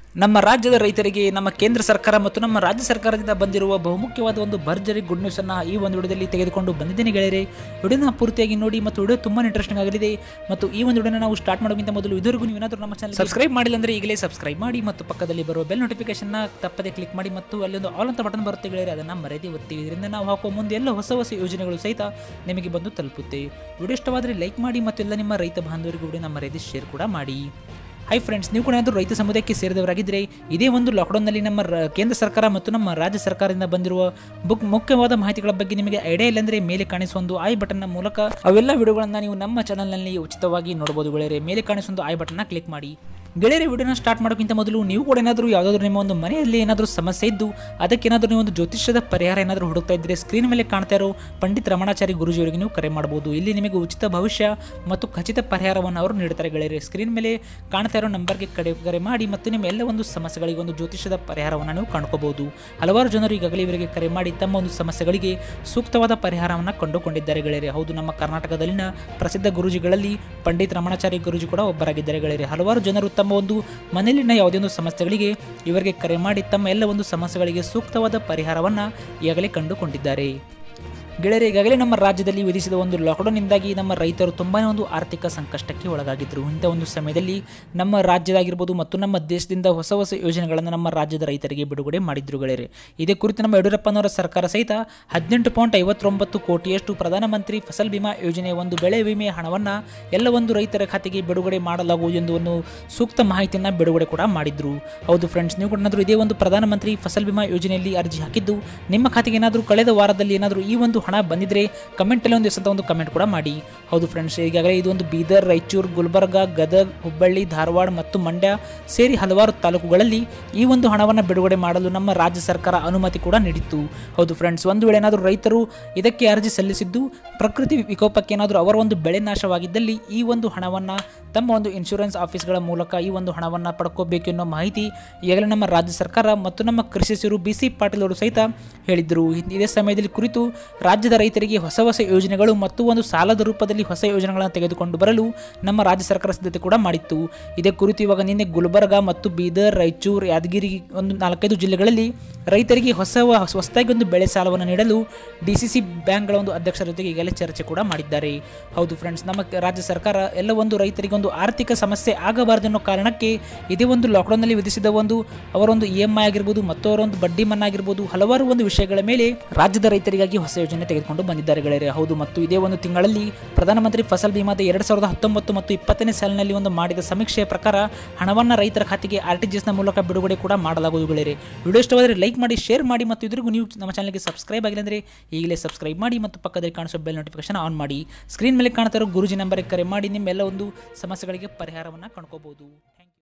ನಮ್ಮ ರಾಜ್ಯದ ರೈತರಿಗೆ ನಮ್ಮ ಕೇಂದ್ರ ಸರ್ಕಾರ ಮತ್ತು ನಮ್ಮ ರಾಜ್ಯ ಸರ್ಕಾರದಿಂದ ಬಂದಿರುವ ಬಹುಮುಖ್ಯವಾದ ಒಂದು ಭರ್ಜರಿ ಗುಡ್ ನ್ಯೂಸ್ ಅನ್ನ ಈ ಒಂದು ವಿಡಿಯೋದಲ್ಲಿ ತೆಗೆದುಕೊಂಡು ಬಂದಿದ್ದೇನೆ ಗೆಳೆಯರೆ ವಿಡಿಯೋನ ಪೂರ್ತಿಯಾಗಿ ನೋಡಿ ಮತ್ತು ವಿಡಿಯೋ ತುಂಬಾ ಇಂಟ್ರೆಸ್ಟಿಂಗ್ ಆಗಲಿದೆ ಮತ್ತು ಈ ಒಂದು ವಿಡಿಯೋನ ನಾವು ಸ್ಟಾರ್ಟ್ ಮಾಡೋಕ್ಕಿಂತ ಮೊದಲು ಇದುವರೆಗೂ ನೀವು ಏನಾದರೂ ನಮ್ಮ ಚಾನಲ್ ಸಬ್ಸ್ಕ್ರೈಬ್ ಮಾಡಿಲ್ಲ ಅಂದ್ರೆ ಈಗಲೇ ಸಬ್ಸ್ಕ್ರೈಬ್ ಮಾಡಿ ಮತ್ತು ಪಕ್ಕದಲ್ಲಿ ಬರುವ ಬೆಲ್ ನೋಟಿಫಿಕೇಶನ್ ತಪ್ಪದೆ ಕ್ಲಿಕ್ ಮಾಡಿ ಮತ್ತು ಅಲ್ಲಿ ಒಂದು ಆಲ್ ಅಂತ ಬಟನ್ ಬರುತ್ತೆ ಗೆಳೆಯರೆ ಅದನ್ನ ಮರೆಯದೇ ಒತ್ತಿ ಇದರಿಂದ ನಾವು ಹಾಕುವ ಮುಂದೆ ಎಲ್ಲ ಹೊಸ ಹೊಸ ಯೋಜನೆಗಳು ಸಹಿತ ನಿಮಗೆ ಬಂದು ತಲುಪುತ್ತೆ ವಿಡಿಯೋ ಇಷ್ಟವಾದರೆ ಲೈಕ್ ಮಾಡಿ ಮತ್ತು ಎಲ್ಲ ನಿಮ್ಮ ರೈತ ಬಾಂಧವರಿಗೂ ವಿಡಿಯೋನ ಮರೆಯದೆ ಶೇರ್ ಕೂಡ ಮಾಡಿ ಹೈ ಫ್ರೆಂಡ್ಸ್ ನೀವು ಕೂಡ ಏನಾದರೂ ರೈತ ಸಮುದಾಯಕ್ಕೆ ಸೇರಿದವರಾಗಿದ್ದರೆ ಇದೇ ಒಂದು ಲಾಕ್ಡೌನ್ನಲ್ಲಿ ನಮ್ಮ ರ- ಕೇಂದ್ರ ಸರ್ಕಾರ ಮತ್ತು ನಮ್ಮ ರಾಜ್ಯ ಸರ್ಕಾರದಿಂದ ಬಂದಿರುವ ಬುಕ್ ಮುಖ್ಯವಾದ ಮಾಹಿತಿಗಳ ಬಗ್ಗೆ ನಿಮಗೆ ಐಡಿಯಾ ಇಲ್ಲಾಂದರೆ ಮೇಲೆ ಕಾಣಿಸುವ ಒಂದು ಐ ಬಟನ್ನ ಮೂಲಕ ಅವೆಲ್ಲ ವಿಡಿಯೋಗಳನ್ನು ನೀವು ನಮ್ಮ ಚಾನಲ್ನಲ್ಲಿ ಉಚಿತವಾಗಿ ನೋಡಬಹುದು ಗೆಳೆಯರೆ ಮೇಲೆ ಕಾಣಿಸುವ ಒಂದು ಐ ಬಟನ್ನ ಕ್ಲಿಕ್ ಮಾಡಿ ಗೆಳೆಯರೆ ವಿಡಿಯೋನ ಸ್ಟಾರ್ಟ್ ಮಾಡೋಕ್ಕಿಂತ ಮೊದಲು ನೀವು ಕೂಡ ಏನಾದರೂ ಯಾವುದಾದ್ರೂ ನಿಮ್ಮ ಒಂದು ಮನೆಯಲ್ಲಿ ಏನಾದರೂ ಸಮಸ್ಯೆ ಇದ್ದು ಅದಕ್ಕೇನಾದರೂ ನೀವು ಒಂದು ಜ್ಯೋತಿಷ್ಯದ ಪರಿಹಾರ ಏನಾದರೂ ಹುಡುಕ್ತಾ ಇದ್ದರೆ ಸ್ಕ್ರೀನ್ ಮೇಲೆ ಕಾಣ್ತಾ ಇರೋ ಪಂಡಿತ್ ರಮಣಾಚಾರಿ ಗುರುಜಿಯವರಿಗೆ ನೀವು ಕರೆ ಮಾಡಬಹುದು ಇಲ್ಲಿ ನಿಮಗೆ ಉಚಿತ ಭವಿಷ್ಯ ಮತ್ತು ಖಚಿತ ಪರಿಹಾರವನ್ನು ಅವರು ನೀಡುತ್ತಾರೆ ಗೆಳೆಯರೆ ಸ್ಕ್ರೀನ್ ಮೇಲೆ ಕಾಣ್ತಾ ಇರೋ ನಂಬರ್ಗೆ ಕಡೆ ಕರೆ ಮಾಡಿ ಮತ್ತು ನಿಮ್ಮ ಎಲ್ಲ ಒಂದು ಸಮಸ್ಯೆಗಳಿಗೆ ಒಂದು ಜ್ಯೋತಿಷ್ಯದ ಪರಿಹಾರವನ್ನು ನೀವು ಕಂಡುಕೋಬಹುದು ಹಲವಾರು ಜನರು ಈಗಾಗಲೇ ಇವರಿಗೆ ಕರೆ ಮಾಡಿ ತಮ್ಮ ಒಂದು ಸಮಸ್ಯೆಗಳಿಗೆ ಸೂಕ್ತವಾದ ಪರಿಹಾರವನ್ನು ಕಂಡುಕೊಂಡಿದ್ದಾರೆ ಗೆಳೆಯರೆ ಹೌದು ನಮ್ಮ ಕರ್ನಾಟಕದಲ್ಲಿನ ಪ್ರಸಿದ್ಧ ಗುರುಜಿಗಳಲ್ಲಿ ಪಂಡಿತ್ ರಮಣಾಚಾರಿ ಗುರುಜಿ ಕೂಡ ಒಬ್ಬರಾಗಿದ್ದಾರೆ ಗೆಳೆಯರೆ ಹಲವಾರು ಜನರು ತಮ್ಮ ಒಂದು ಮನೆಯಲ್ಲಿನ ಯಾವುದೇ ಒಂದು ಸಮಸ್ಯೆಗಳಿಗೆ ಇವರಿಗೆ ಕರೆ ಮಾಡಿ ತಮ್ಮ ಎಲ್ಲ ಒಂದು ಸಮಸ್ಯೆಗಳಿಗೆ ಸೂಕ್ತವಾದ ಪರಿಹಾರವನ್ನು ಈಗಾಗಲೇ ಕಂಡುಕೊಂಡಿದ್ದಾರೆ ಗೆಳೆಯರೆ ಈಗಾಗಲೇ ನಮ್ಮ ರಾಜ್ಯದಲ್ಲಿ ವಿಧಿಸಿದ ಒಂದು ಲಾಕ್ಡೌನ್ನಿಂದಾಗಿ ನಮ್ಮ ರೈತರು ತುಂಬಾ ಒಂದು ಆರ್ಥಿಕ ಸಂಕಷ್ಟಕ್ಕೆ ಒಳಗಾಗಿದ್ದರು ಇಂಥ ಒಂದು ಸಮಯದಲ್ಲಿ ನಮ್ಮ ರಾಜ್ಯದಾಗಿರ್ಬೋದು ಮತ್ತು ನಮ್ಮ ದೇಶದಿಂದ ಹೊಸ ಹೊಸ ಯೋಜನೆಗಳನ್ನು ನಮ್ಮ ರಾಜ್ಯದ ರೈತರಿಗೆ ಬಿಡುಗಡೆ ಮಾಡಿದ್ರು ಗೆಳೆಯರೆ ಇದೇ ಕುರಿತು ನಮ್ಮ ಯಡಿಯೂರಪ್ಪನವರ ಸರ್ಕಾರ ಸಹಿತ ಹದಿನೆಂಟು ಪಾಯಿಂಟ್ ಐವತ್ತೊಂಬತ್ತು ಕೋಟಿಯಷ್ಟು ಪ್ರಧಾನಮಂತ್ರಿ ಫಸಲ್ ಬಿಮಾ ಯೋಜನೆಯ ಒಂದು ಬೆಳೆ ವಿಮೆ ಹಣವನ್ನು ಎಲ್ಲ ಒಂದು ರೈತರ ಖಾತೆಗೆ ಬಿಡುಗಡೆ ಮಾಡಲಾಗುವುದು ಎಂದು ಒಂದು ಸೂಕ್ತ ಮಾಹಿತಿಯನ್ನು ಬಿಡುಗಡೆ ಕೂಡ ಮಾಡಿದ್ರು ಹೌದು ಫ್ರೆಂಡ್ಸ್ ನೀವು ಕೂಡ ಏನಾದರೂ ಇದೇ ಒಂದು ಪ್ರಧಾನಮಂತ್ರಿ ಫಸಲ್ ಬಿಮಾ ಯೋಜನೆಯಲ್ಲಿ ಅರ್ಜಿ ಹಾಕಿದ್ದು ನಿಮ್ಮ ಖಾತೆಗೆ ಏನಾದರೂ ಕಳೆದ ವಾರದಲ್ಲಿ ಏನಾದರೂ ಈ ಒಂದು ಹಣ ಬಂದಿದ್ರೆ ಕಮೆಂಟಲ್ಲಿ ಒಂದು ಎಸ್ ಅಂತ ಒಂದು ಕಮೆಂಟ್ ಕೂಡ ಮಾಡಿ ಹೌದು ಫ್ರೆಂಡ್ಸ್ ಈಗಾಗಲೇ ಇದು ಒಂದು ಬೀದರ್ ರಾಯಚೂರು ಗುಲ್ಬರ್ಗ ಗದಗ್ ಹುಬ್ಬಳ್ಳಿ ಧಾರವಾಡ ಮತ್ತು ಮಂಡ್ಯ ಸೇರಿ ಹಲವಾರು ತಾಲೂಕುಗಳಲ್ಲಿ ಈ ಒಂದು ಹಣವನ್ನು ಬಿಡುಗಡೆ ಮಾಡಲು ನಮ್ಮ ರಾಜ್ಯ ಸರ್ಕಾರ ಅನುಮತಿ ಕೂಡ ನೀಡಿತ್ತು ಹೌದು ಫ್ರೆಂಡ್ಸ್ ಒಂದು ವೇಳೆ ಏನಾದರೂ ರೈತರು ಇದಕ್ಕೆ ಅರ್ಜಿ ಸಲ್ಲಿಸಿದ್ದು ಪ್ರಕೃತಿ ವಿಕೋಪಕ್ಕೆ ಏನಾದರೂ ಅವರ ಒಂದು ಬೆಳೆ ನಾಶವಾಗಿದ್ದಲ್ಲಿ ಈ ಒಂದು ಹಣವನ್ನು ತಮ್ಮ ಒಂದು ಇನ್ಶೂರೆನ್ಸ್ ಆಫೀಸ್ಗಳ ಮೂಲಕ ಈ ಒಂದು ಹಣವನ್ನು ಪಡ್ಕೋಬೇಕು ಅನ್ನೋ ಮಾಹಿತಿ ಈಗಾಗಲೇ ನಮ್ಮ ರಾಜ್ಯ ಸರ್ಕಾರ ಮತ್ತು ನಮ್ಮ ಕೃಷಿ ಸಚಿವರು ಬಿ ಸಿ ಪಾಟೀಲ್ ಅವರು ಸಹಿತ ಹೇಳಿದರು ಇದೇ ಸಮಯದಲ್ಲಿ ಕುರಿತು ರಾಜ್ಯದ ರೈತರಿಗೆ ಹೊಸ ಹೊಸ ಯೋಜನೆಗಳು ಮತ್ತು ಒಂದು ಸಾಲದ ರೂಪದಲ್ಲಿ ಹೊಸ ಯೋಜನೆಗಳನ್ನು ತೆಗೆದುಕೊಂಡು ಬರಲು ನಮ್ಮ ರಾಜ್ಯ ಸರ್ಕಾರ ಸಿದ್ಧತೆ ಕೂಡ ಮಾಡಿತ್ತು ಇದೇ ಕುರಿತು ಇವಾಗ ನಿನ್ನೆ ಗುಲ್ಬರ್ಗ ಮತ್ತು ಬೀದರ್ ರಾಯಚೂರು ಯಾದಗಿರಿ ಒಂದು ನಾಲ್ಕೈದು ಜಿಲ್ಲೆಗಳಲ್ಲಿ ರೈತರಿಗೆ ಹೊಸ ಹೊಸದಾಗಿ ಒಂದು ಬೆಳೆ ಸಾಲವನ್ನು ನೀಡಲು ಡಿ ಸಿ ಸಿ ಬ್ಯಾಂಕ್ಗಳ ಒಂದು ಅಧ್ಯಕ್ಷರ ಜೊತೆಗೆ ಈಗಾಗಲೇ ಚರ್ಚೆ ಕೂಡ ಮಾಡಿದ್ದಾರೆ ಹೌದು ಫ್ರೆಂಡ್ಸ್ ನಮ್ಮ ರಾಜ್ಯ ಸರ್ಕಾರ ಎಲ್ಲ ಒಂದು ರೈತರಿಗೆ ಒಂದು ಆರ್ಥಿಕ ಸಮಸ್ಯೆ ಆಗಬಾರದು ಅನ್ನೋ ಕಾರಣಕ್ಕೆ ಇದೇ ಒಂದು ಲಾಕ್ಡೌನ್ನಲ್ಲಿ ವಿಧಿಸಿದ ಒಂದು ಅವರೊಂದು ಇ ಎಂ ಐ ಆಗಿರ್ಬೋದು ಮತ್ತು ಅವರ ಒಂದು ಬಡ್ಡಿ ಮನ್ನಾ ಆಗಿರ್ಬೋದು ಹಲವಾರು ಒಂದು ವಿಷಯಗಳ ಮೇಲೆ ರಾಜ್ಯದ ರೈತರಿಗಾಗಿ ಹೊಸ ಯೋಜನೆ ತೆಗೆದುಕೊಂಡು ಬಂದಿದ್ದಾರೆ ಗೆಳೆಯರೆ ಹೌದು ಮತ್ತು ಇದೇ ಒಂದು ತಿಂಗಳಲ್ಲಿ ಪ್ರಧಾನಮಂತ್ರಿ ಫಸಲ್ ಬಿಮಾದ ಎರಡು ಸಾವಿರದ ಹತ್ತೊಂಬತ್ತು ಮತ್ತು ಇಪ್ಪತ್ತನೇ ಸಾಲಿನಲ್ಲಿ ಒಂದು ಮಾಡಿದ ಸಮೀಕ್ಷೆಯ ಪ್ರಕಾರ ಹಣವನ್ನು ರೈತರ ಖಾತೆಗೆ ಆರ್ ಟಿ ನ ಮೂಲಕ ಬಿಡುಗಡೆ ಕೂಡ ಮಾಡಲಾಗುವುದು ಗೆಳೆಯರೆ ವಿಡಿಯೋ ಇಷ್ಟವಾದರೆ ಲೈಕ್ ಮಾಡಿ ಶೇರ್ ಮಾಡಿ ಮತ್ತು ಇದ್ರಿಗೂ ನೀವು ನಮ್ಮ ಚಾನಲ್ಗೆ ಸಬ್ಸ್ಕ್ರೈಬ್ ಆಗಿಲ್ಲ ಅಂದರೆ ಈಗಲೇ ಸಬ್ಸ್ಕ್ರೈಬ್ ಮಾಡಿ ಮತ್ತು ಪಕ್ಕದಲ್ಲಿ ಕಾಣಿಸೋ ಬೆಲ್ ನೋಟಿಫಿಕೇಶನ್ ಆನ್ ಮಾಡಿ ಸ್ಕ್ರೀನ್ ಮೇಲೆ ಕಾಣ್ತಾ ಇರೋ ಗುರುಜಿ ನಂಬರ್ಗೆ ಕರೆ ಮಾಡಿ ನಿಮ್ಮೆಲ್ಲ ಒಂದು ಸಮಸ್ಯೆಗಳಿಗೆ ಪರಿಹಾರವನ್ನು ಕಂಡ್ಕೋಬಹುದು